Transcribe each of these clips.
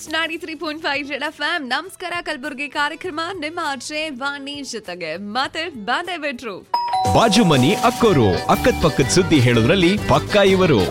ನಾಡಿ three point five Z F M ನಮಸ್ಕಾರ ಕಲಬುರ್ಗಿ ಕಾರ್ಯಕ್ರಮ ನಿಮ್ಮ ಆಚೆ ವಾಣಿ ಜೊತೆಗೆ ಮತ್ತೆ ಬಾಂಧೆ ಬಿಟ್ರು ಬಾಜು ಮನಿ ಅಕ್ಕೋರು ಅಕ್ಕದ್ ಪಕ್ಕದ ಸುದ್ದಿ ಹೇಳೋದ್ರಲ್ಲಿ ಪಕ್ಕಾ ಇವರು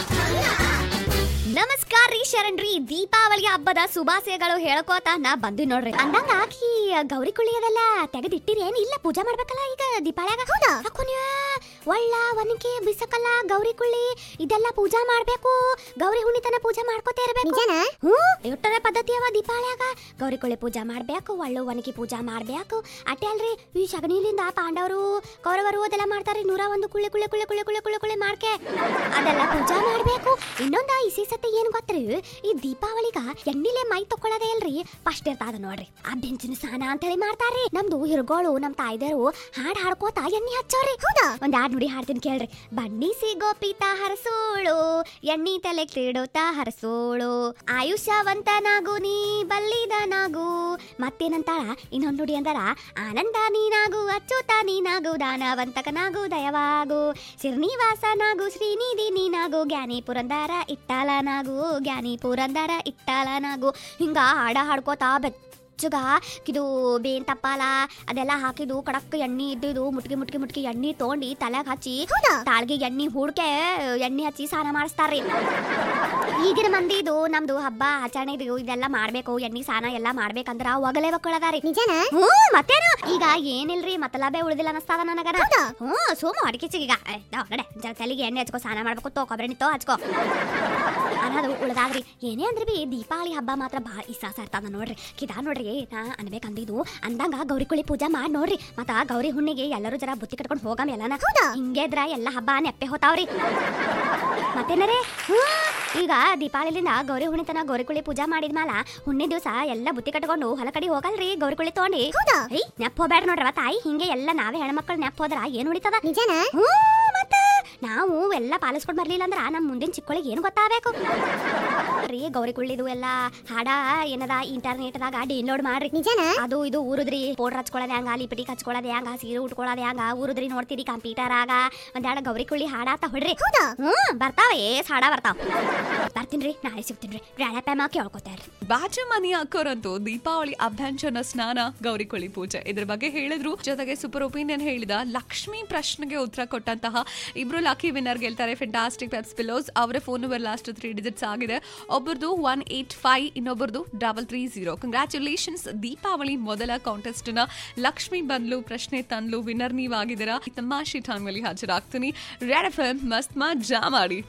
ನಮಸ್ಕಾರ ರೀ ಶರಣ್ರಿ ದೀಪಾವಳಿ ಹಬ್ಬದ ಶುಭಾಶಯಗಳು ಹೇಳ್ಕೋತ ನಾ ಬಂದಿ ನೋಡ್ರಿ ಅಂದಂಗ ಆಕಿ ಗೌರಿ ಕುಳಿ ಅದೆಲ್ಲ ತೆಗೆದಿಟ್ಟಿರಿ ಏನ್ ಇಲ್ಲ ಪೂಜಾ ಮಾಡ್ಬೇಕಲ್ಲ ಈಗ ದೀಪಾವಳಿಯಾಗ ಹೌದಾ ಅಕ್ಕೋನ್ಯ ಒಳ್ಳ ಒನಕೆ ಬಿಸಕಲ್ಲ ಗೌರಿ ಕುಳ್ಳಿ ಇದೆಲ್ಲ ಪೂಜಾ ಮಾಡ್ಬೇಕು ಗೌರಿ ಹುಣ್ಣಿತನ ಪೂಜಾ ಮಾಡ್ಕೋತ ಇರ್ಬೇಕು ಹ್ಞೂ ಇಟ್ಟರೆ ಪದ್ಧತಿ ಅವ ದೀಪಾವಳಿಯಾಗ ಗೌರಿ ಕುಳ್ಳಿ ಪೂಜಾ ಮಾಡ್ಬೇಕು ಒಳ್ಳು ಒನಕೆ ಪೂಜಾ ಮಾಡ್ಬೇಕು ಅಟ್ಟೆ ಅಲ್ರಿ ಈ ಶಗಣಿಲಿಂದ ಪಾಂಡವರು ಕೌರವರು ಅದೆಲ್ಲ ಮಾಡ್ತಾರ್ರಿ ನೂರ ಒಂದು ಕುಳ್ಳಿ ಕುಳ್ಳಿ ಕುಳ್ಳಿ ಕುಳ್ಳಿ ಕುಳ್ಳಿ ಕುಳ್ಳಿ ಕುಳ್ಳಿ ಮಾಡ್ಕೆ ಅದೆಲ್ಲ ಪೂಜಾ ಮಾಡ್ಬೇಕು ಇನ್ನೊಂದ ಇಸಿ ಸತಿ ಏನ್ ಗೊತ್ತ್ರಿ ಈ ದೀಪಾವಳಿಗ ಎಣ್ಣಿಲೆ ಮೈ ತಕೊಳ್ಳೋದೇ ಇಲ್ರಿ ಫಸ್ಟ್ ಇರ್ತಾದ ನೋಡ್ರಿ ಆ ಬೆಂಚಿನ ಸ್ನಾನ ಅಂತ ಹೇಳಿ ಮಾಡ್ತಾರ್ರಿ ನಮ್ದು ಹಿರುಗೋಳು ನಮ್ ತಾಯ್ದೇರು ಹಾಡ್ ಹಾಡ್ಕೋತ ಎಣ್ಣೆ ಹಚ್ಚೋರಿ ಹೌದಾ ಒಂದ್ ಹಾಡ್ ನುಡಿ ಹಾಡ್ತೀನಿ ಕೇಳ್ರಿ ಬಣ್ಣಿಸಿ ಗೋಪಿತ ಹರಸೋಳು ಎಣ್ಣಿ ತಲೆ ಕ್ರೀಡೋತ ಹರಸೋಳು ಆಯುಷ್ಯವಂತನಾಗು ನೀ ಬಲ್ಲಿದನಾಗು ಮತ್ತೇನಂತಾಳ ಇನ್ನೊಂದ್ ನುಡಿ ಅಂದಾರ ಆನಂದ ನೀನಾಗು ಅಚ್ಚುತ ನೀನಾಗು ದಾನವಂತಕನಾಗು ದಯವಾಗು ಶ್ರೀನಿವಾಸನಾಗು ಶ್ರೀನಿಧಿ ನೀನಾಗು ಜ್ಞಾನಿ ಪುರಂದರ ಇಟ್ಟಾಲನಾಗು ಜ್ಞಾನಿ ಪುರಂದರ ಇಟ್ಟಾಲನಾಗು ಹಿಂಗ ಹಾಡ ಹಾಡ್ಕೋತಾ ಬೆಚ್ಚಗ ಇದು ಬೇನ್ ತಪ್ಪಾಲ ಅದೆಲ್ಲ ಹಾಕಿದು ಕಡಕ್ ಎಣ್ಣೆ ಇದ್ದಿದ್ದು ಮುಟ್ಗಿ ಮುಟ್ಗಿ ಮುಟ್ಗಿ ಎಣ್ಣೆ ತೊಗೊಂಡು ತಲೆಗೆ ಹಚ್ಚಿ ತಾಳ್ಗೆ ಎಣ್ಣೆ ಹೂಡ್ಕೆ ಎಣ್ಣೆ ಹಚ್ಚಿ ಸ್ನಾನ ಮಾಡಿಸ್ತಾರ್ರಿ ಈಗಿನ ಮಂದಿದು ನಮ್ದು ಹಬ್ಬ ಆಚರಣೆ ಇದು ಇದೆಲ್ಲ ಮಾಡ್ಬೇಕು ಎಣ್ಣೆ ಸ್ನಾನ ಎಲ್ಲ ಮಾಡ್ಬೇಕಂದ್ರ ಒಗಲೆ ಒಕ್ಕಳದಾರಿ ನಿಜನ ಹ್ಞೂ ಮತ್ತೇನು ಈಗ ಏನಿಲ್ರಿ ಮತ್ತಲಾಬೆ ಉಳಿದಿಲ್ಲ ಅನಸ್ತಾದ ನನಗನ ಹ್ಞೂ ಸೋಮ ಅಡಿಕೆ ಈಗ ಏ, ದಾ, ನಡೆ ಜರ ತಲೆಗೆ ಎಣ್ಣೆ ಹಚ್ಕೋ ಸ್ನಾನ ಮಾಡ್ಬೇಕು ತೋ ಕೊಬ್ಬರಿ ಎಣ್ಣೆ ತೋ ಹಚ್ಕೋ ಅನ್ನೋದು ಉಳ್ದಾದ್ರಿ ಏನೇ ಅಂದ್ರೆ ಬಿ ದೀಪಾವಳಿ ಹಬ್ಬ ಮಾತ್ರ ಭಾಳ ಇಷ್ಟ ಇರ್ತದ ನೋಡ್ರಿ ಕಿದಾ ನೋಡ್ರಿ ನಾ ಅನ್ಬೇಕಂದಿದ್ದು ಅಂದಂಗ ಗೌರಿ ಕುಳಿ ಪೂಜಾ ಮಾಡಿ ನೋಡ್ರಿ ಮತ್ತ ಗೌರಿ ಹುಣ್ಣಿಗೆ ಎಲ್ಲರೂ ಜರ ಬುತ್ತಿ ಕಟ್ಕೊಂಡು ಹೋಗಮ್ ಎಲ್ಲನ ಹಿಂಗೇದ್ರ ಎಲ್ಲ ಹಬ್ಬ ನೆಪ್ಪೆ ಹೋತಾವ್ರಿ ಮತ್ತೇನರೇ ಹ್ಞೂ ಈಗ ದೀಪಾವಳಿಲಿಂದ ಗೌರಿ ಹುಣ್ಣಿತನ ಗೌರಿ ಕುಳಿ ಪೂಜಾ ಮಾಡಿದ್ಮೇಲ ಹುಣ್ಣಿ ದಿವಸ ಎಲ್ಲ ಬುತ್ತಿ ಕಟ್ಕೊಂಡು ಹೊಲ ಕಡೆ ಹೋಗಲ್ರಿ ಗೌರಿ ಕುಳಿ ತಗೊಂಡಿ ಹೌದಾ ಐ ನೆಪ್ ಹೋಗ್ಬೇಡ ನೋಡ್ರವ ತಾಯಿ ಹಿಂಗೆ ಎಲ್ಲ ನಾವೇ ಹೆಣ್ಮಕ್ಳು ನೆಪ್ ಹೋದ್ರ ಏನ್ ಉಳಿತದ ನಿಜನ ಹ್ಞೂ ಮತ್ತ ನಾವು ಎಲ್ಲ ಪಾಲಿಸ್ಕೊಂಡ್ ಬರ್ಲಿಲ್ಲ ಅಂದ್ರ ನಮ್ ಮುಂದಿನ ಚಿಕ್ಕಳಿಗೆ ಏನು ಗೊತ್ತಾಗಬೇಕು ರೀ ಗೌರಿ ಕುಳ್ಳಿದು ಎಲ್ಲ ಹಾಡ ಏನದ ಇಂಟರ್ನೆಟ್ದಾಗ ಡೌನ್ಲೋಡ್ ಮಾಡ್ರಿ ನಿಜನ ಅದು ಇದು ಊರುದ್ರಿ ಪೌಡ್ರ್ ಹಚ್ಕೊಳ್ಳೋದು ಹಂಗ ಲಿಪಿಟಿಕ್ ಹಚ್ಕೊಳ್ಳೋದು ಹಂಗ ಸೀರೆ ಉಟ್ಕೊಳ್ಳೋದು ಹಂಗ ಊರುದ್ರಿ ನೋಡ್ತೀರಿ ಕಂಪ್ಯೂಟರ್ ಆಗ ಒಂದೆರಡು ಗೌರಿ ಕುಳ್ಳಿ ಹಾಡಾತ ಹೊಡ್ರಿ ಹೌದಾ ಹ್ಮ್ ಬರ್ತಾವ ಏಸ್ ಹಾಡ ಬರ್ತಾವ ಬರ್ತೀನ್ರಿ ನಾಳೆ ಸಿಗ್ತೀನ್ರಿ ಬ್ಯಾಳೆ ಪ್ಯಾಮ ಕೇಳ್ಕೊತಾರ್ರಿ ಬಾಜು ಮನಿ ಅಕ್ಕೋರಂತೂ ದೀಪಾವಳಿ ಅಭ್ಯಂಜನ ಸ್ನಾನ ಗೌರಿಕೊಳಿ ಪೂಜೆ ಇದ್ರ ಬಗ್ಗೆ ಹೇಳಿದ್ರು ಜೊತೆಗೆ ಸೂಪರ್ ಒಪಿನಿಯನ್ ಹೇಳಿದ ಲಕ್ಷ್ಮಿ ಪ್ರಶ್ನೆಗೆ ಉತ್ತರ ಕೊಟ್ಟಂತಹ ಇಬ್ರು ಲಕ್ಕಿ ವಿನ್ನರ್ ಗೆಲ್ತಾರೆ ಫೆಂಟಾಸ್ಟಿಕ್ ಪೆಪ್ಸ್ ಪಿಲೋಸ್ ಅವರ phone number last three digits ಆಗಿದೆ ಒಬ್ಬರದು ಒನ್ ಏಟ್ ಫೈವ್ ಇನ್ನೊಬ್ಬರದು double three zero congratulations Deepavali ಮೊದಲ ಕಾಂಟೆಸ್ಟ್ ನ ಲಕ್ಷ್ಮಿ ಬಂದ್ಲು ಪ್ರಶ್ನೆ ತಂದ್ಲು ವಿನ್ನರ್ ನೀವಾಗಿದ್ದೀರಾ ತಮಾಷೆ ಟೈಮಲ್ಲಿ ಹಾಜರಾಗ್ತೀನಿ ರೆಡ್ ಎಫ್ ಎಂ ಮಸ್ತ್ ಮಜಾ ಮಾಡಿ